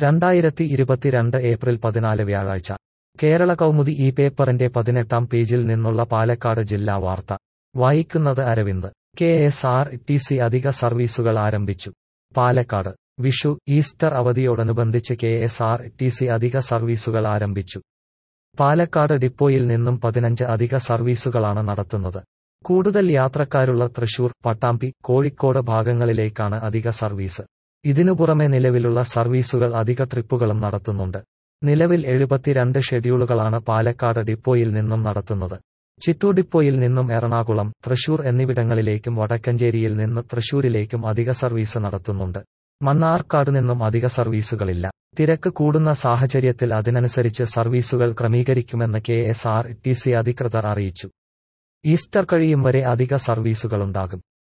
രണ്ടായിരത്തി ഇരുപത്തിരണ്ട് ഏപ്രിൽ പതിനാല് വ്യാഴാഴ്ച കേരള കൗമുദി ഈ പേപ്പറിന്റെ പതിനെട്ടാം പേജിൽ നിന്നുള്ള പാലക്കാട് ജില്ലാ വാർത്ത വായിക്കുന്നത് Aravind K S R T C അധിക സർവീസുകൾ ആരംഭിച്ചു പാലക്കാട് വിഷു ഈസ്റ്റർ അവധിയോടനുബന്ധിച്ച് K S R T C അധിക സർവീസുകൾ ആരംഭിച്ചു പാലക്കാട് ഡിപ്പോയിൽ നിന്നും പതിനഞ്ച് അധിക സർവീസുകളാണ് നടത്തുന്നത് കൂടുതൽ യാത്രക്കാരുള്ള തൃശൂർ പട്ടാമ്പി കോഴിക്കോട് ഭാഗങ്ങളിലേക്കാണ് അധിക സർവീസ് ഇതിനു പുറമെ നിലവിലുള്ള സർവീസുകൾ അധിക ട്രിപ്പുകളും നടത്തുന്നുണ്ട് നിലവിൽ എഴുപത്തിരണ്ട് ഷെഡ്യൂളുകളാണ് പാലക്കാട് ഡിപ്പോയിൽ നിന്നും നടത്തുന്നത് ചിറ്റൂർ ഡിപ്പോയിൽ നിന്നും എറണാകുളം തൃശൂർ എന്നിവിടങ്ങളിലേക്കും വടക്കഞ്ചേരിയിൽ നിന്ന് തൃശൂരിലേക്കും അധിക സർവീസ് നടത്തുന്നുണ്ട് മണ്ണാർക്കാട് നിന്നും അധിക സർവീസുകളില്ല തിരക്ക് കൂടുന്ന സാഹചര്യത്തിൽ അതിനനുസരിച്ച് സർവീസുകൾ ക്രമീകരിക്കുമെന്ന് K S R T C അധികൃതർ അറിയിച്ചു ഈസ്റ്റർ കഴിയും വരെ അധിക സർവീസുകളുണ്ടാകും